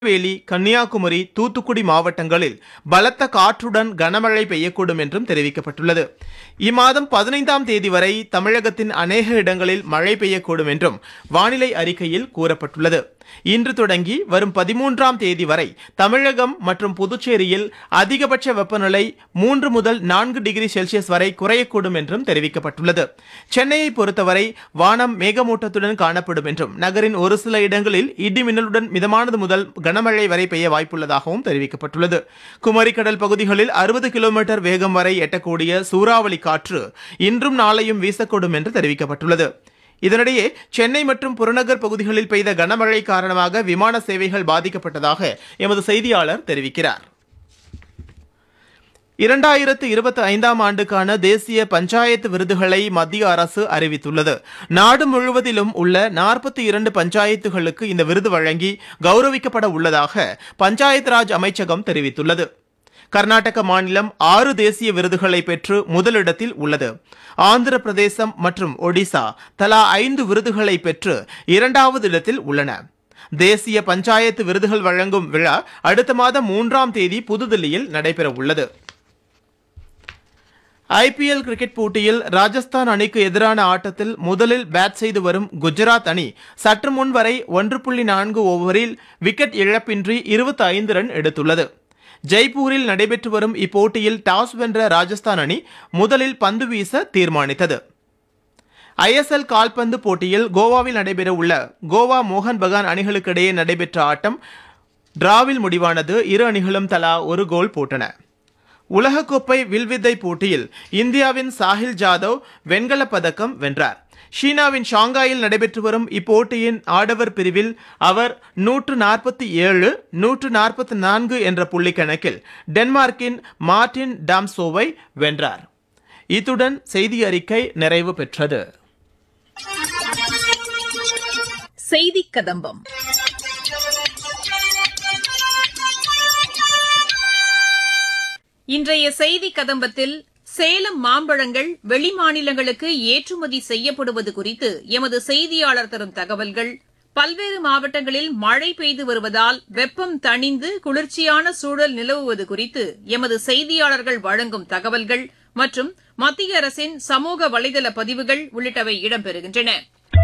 வேலி கன்னியாகுமரி தூத்துக்குடி மாவட்டங்களில் பலத்த காற்றுடன் கனமழை பெய்யக்கூடும் என்றும் தெரிவிக்கப்பட்டுள்ளது இம்மாதம் பதினைந்தாம் தேதி வரை தமிழகத்தின் அநேக இடங்களில் மழை பெய்யக்கூடும் என்றும் வானிலை அறிக்கையில் கூறப்பட்டுள்ளது இன்று தொடங்கி வரும் பதிமூன்றாம் தேதி வரை தமிழகம் மற்றும் புதுச்சேரியில் அதிகபட்ச வெப்பநிலை மூன்று முதல் நான்கு டிகிரி செல்சியஸ் வரை குறையக்கூடும் என்றும் தெரிவிக்கப்பட்டுள்ளது சென்னையை பொறுத்தவரை வானம் மேகமூட்டத்துடன் காணப்படும் என்றும் நகரின் ஒரு சில இடங்களில் இடி மின்னலுடன் மிதமானது முதல் கனமழை வரை பெய்ய வாய்ப்புள்ளதாகவும் தெரிவிக்கப்பட்டுள்ளது குமரிக்கடல் பகுதிகளில் அறுபது கிலோமீட்டர் வேகம் வரை எட்டக்கூடிய சூறாவளி காற்று இன்றும் நாளையும் வீசக்கூடும் என்று தெரிவிக்கப்பட்டுள்ளது இதனிடையே சென்னை மற்றும் புறநகர் பகுதிகளில் பெய்த கனமழை காரணமாக விமான சேவைகள் பாதிக்கப்பட்டதாக எமது செய்தியாளர் தெரிவிக்கிறார் இரண்டாயிரத்து இருபத்தி ஐந்தாம் ஆண்டுக்கான தேசிய பஞ்சாயத்து விருதுகளை மத்திய அரசு அறிவித்துள்ளது நாடு முழுவதிலும் உள்ள நாற்பத்தி இரண்டு பஞ்சாயத்துகளுக்கு இந்த விருது வழங்கி கௌரவிக்கப்பட உள்ளதாக பஞ்சாயத் ராஜ் அமைச்சகம் தெரிவித்துள்ளது கர்நாடக மாநிலம் ஆறு தேசிய விருதுகளை பெற்று முதலிடத்தில் உள்ளது ஆந்திர பிரதேசம் மற்றும் ஒடிசா தலா ஐந்து விருதுகளை பெற்று இரண்டாவது இடத்தில் உள்ளன தேசிய பஞ்சாயத்து விருதுகள் வழங்கும் விழா அடுத்த மாதம் மூன்றாம் தேதி புதுதில்லியில் நடைபெற உள்ளது ஐபிஎல் கிரிக்கெட் போட்டியில் ராஜஸ்தான் அணிக்கு எதிரான ஆட்டத்தில் முதலில் பேட் செய்து வரும் குஜராத் அணி சற்று முன் வரை ஒன்று புள்ளி நான்கு ஓவரில் விக்கெட் இழப்பின்றி இருபத்தி ஐந்து ரன் எடுத்துள்ளது ஜெய்ப்பூரில் நடைபெற்று வரும் இப்போட்டியில் டாஸ் வென்ற ராஜஸ்தான் அணி முதலில் பந்து வீச தீர்மானித்தது ஐஎஸ்எல் கால்பந்து போட்டியில் கோவாவில் நடைபெற உள்ள கோவா மோகன் பகான் அணிகளுக்கிடையே நடைபெற்ற ஆட்டம் டிராவில் முடிவானது இரு அணிகளும் தலா ஒரு கோல் போட்டன உலகக்கோப்பை வில்வித்தை போட்டியில் இந்தியாவின் சாஹில் ஜாதவ் வெண்கலப் பதக்கம் வென்றார் சீனாவின் ஷாங்காயில் நடைபெற்று வரும் இப்போட்டியின் ஆடவர் பிரிவில் அவர் நூற்று நாற்பத்தி ஏழு நூற்று நாற்பத்தி நான்கு என்ற புள்ளி கணக்கில் டென்மார்க்கின் மார்டின் டாம்சோவை வென்றார் இத்துடன் செய்தி அறிக்கை நிறைவு பெற்றது செய்தி கதம்பம் இன்றைய செய்தி கதம்பத்தில் சேலம் மாம்பழங்கள் வெளிமாநிலங்களுக்கு ஏற்றுமதி செய்யப்படுவது குறித்து எமது செய்தியாளர் தரும் தகவல்கள் பல்வேறு மாவட்டங்களில் மழை பெய்து வருவதால் வெப்பம் தணிந்து குளிர்ச்சியான சூழல் நிலவுவது குறித்து எமது செய்தியாளர்கள் வழங்கும் தகவல்கள் மற்றும் மத்திய அரசின் சமூக வலைதள பதிவுகள் உள்ளிட்டவை இடம்பெறுகின்றன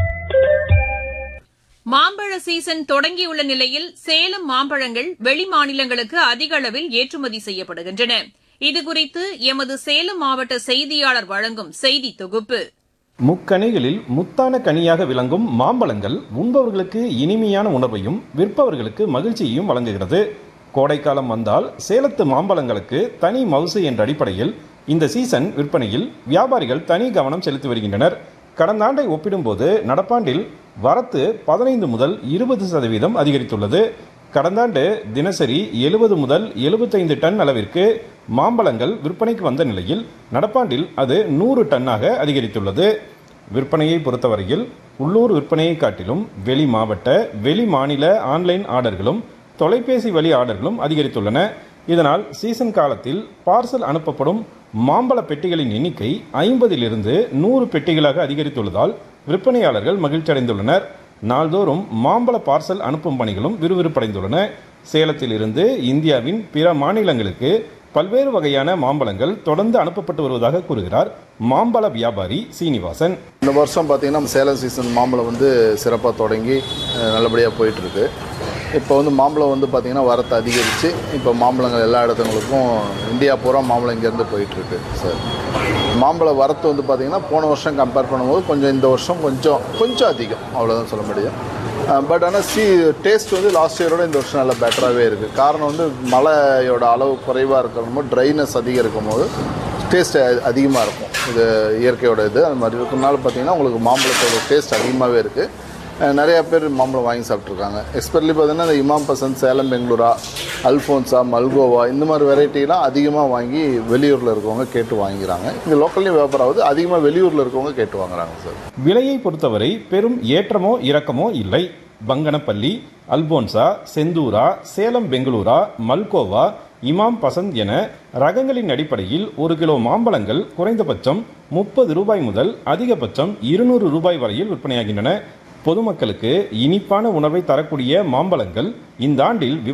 மாம்பழ சீசன் தொடங்கியுள்ள நிலையில் சேலம் மாம்பழங்கள் வெளிமாநிலங்களுக்கு அதிக அளவில் ஏற்றுமதி செய்யப்படுகின்றன இதுகுறித்து எமது சேலம் மாவட்ட செய்தியாளர் வழங்கும் செய்தி தொகுப்பு முக்கனிகளில் முத்தான கனியாக விளங்கும் மாம்பழங்கள் உண்பவர்களுக்கு இனிமையான உணர்வையும் விற்பவர்களுக்கு மகிழ்ச்சியையும் வழங்குகிறது கோடைக்காலம் வந்தால் சேலத்து மாம்பழங்களுக்கு தனி மவுசு என்ற அடிப்படையில் இந்த சீசன் விற்பனையில் வியாபாரிகள் தனி கவனம் செலுத்தி வருகின்றனர் கடந்த ஆண்டை ஒப்பிடும்போது நடப்பாண்டில் வரத்து பதினைந்து முதல் இருபது சதவீதம் அதிகரித்துள்ளது கடந்த ஆண்டு தினசரி எழுபது முதல் எழுபத்தைந்து டன் அளவிற்கு மாம்பழங்கள் விற்பனைக்கு வந்த நிலையில் நடப்பாண்டில் அது நூறு டன்னாக அதிகரித்துள்ளது விற்பனையை பொறுத்தவரையில் உள்ளூர் விற்பனையை காட்டிலும் வெளி மாவட்ட வெளி மாநில ஆன்லைன் ஆர்டர்களும் தொலைபேசி வழி ஆர்டர்களும் அதிகரித்துள்ளன இதனால் சீசன் காலத்தில் பார்சல் அனுப்பப்படும் மாம்பழ பெட்டிகளின் எண்ணிக்கை ஐம்பதிலிருந்து நூறு பெட்டிகளாக அதிகரித்துள்ளதால் விற்பனையாளர்கள் மகிழ்ச்சி அடைந்துள்ளனர் நாள்தோறும் மாம்பழ பார்சல் அனுப்பும் பணிகளும் விறுவிறுப்படைந்துள்ளன சேலத்தில் இருந்து இந்தியாவின் பிற மாநிலங்களுக்கு பல்வேறு வகையான மாம்பழங்கள் தொடர்ந்து அனுப்பப்பட்டு வருவதாக கூறுகிறார் மாம்பழ வியாபாரி சீனிவாசன் இந்த வருஷம் பார்த்தீங்கன்னா சேலம் சீசன் மாம்பழம் வந்து சிறப்பாக தொடங்கி அஹ், நல்லபடியாக போயிட்டுருக்கு இப்போ வந்து மாம்பழம் வந்து பார்த்திங்கன்னா வரத்து அதிகரித்து இப்போ மாம்பழங்கள் எல்லா இடத்துங்களுக்கும் இந்தியா பூரா மாம்பழம் இங்கேருந்து போயிட்டுருக்கு சார் மாம்பழ வரத்து வந்து பார்த்திங்கன்னா போன வருஷம் கம்பேர் பண்ணும்போது கொஞ்சம் இந்த வருஷம் கொஞ்சம் கொஞ்சம் அதிகம் அவ்வளோதான் சொல்ல முடியும் பட் ஆனால் சி டேஸ்ட் வந்து லாஸ்ட் இயரோட இந்த வருஷம் நல்லா பெட்டராகவே இருக்குது காரணம் வந்து மழையோட அளவு குறைவாக இருக்கிற ட்ரைனஸ் அதிகம் இருக்கும் போது டேஸ்ட் அதிகமாக இருக்கும் இது இயற்கையோட இது அது மாதிரி இருக்கனால பார்த்தீங்கன்னா உங்களுக்கு மாம்பழத்தோட டேஸ்ட் அதிகமாகவே இருக்குது நிறையா பேர் மாம்பழம் வாங்கி சாப்பிட்ருக்காங்க எஸ்பெஷலி பார்த்தீங்கன்னா இந்த இமாம் பசந்த் சேலம் பெங்களூரா அல்ஃபோன்ஸா மல்கோவா இந்த மாதிரி வெரைட்டிலாம் அதிகமாக வாங்கி வெளியூரில் இருக்கவங்க கேட்டு வாங்கிக்கிறாங்க இங்கே லோக்கல்லையும் வியாபாரம் ஆகுது அதிகமாக வெளியூரில் இருக்கவங்க கேட்டு வாங்குறாங்க சார் விலையை பொறுத்தவரை பெரும் ஏற்றமோ இறக்கமோ இல்லை பங்கனப்பள்ளி அல்போன்சா செந்தூரா சேலம் பெங்களூரா மல்கோவா இமாம் பசந்த் என ரகங்களின் அடிப்படையில் ஒரு கிலோ மாம்பழங்கள் குறைந்தபட்சம் முப்பது ரூபாய் முதல் அதிகபட்சம் இருநூறு ரூபாய் வரையில் விற்பனையாகின்றன பொதுமக்களுக்கு இனிப்பான உணவை தரக்கூடிய மாம்பழங்கள் இந்த ஆண்டில்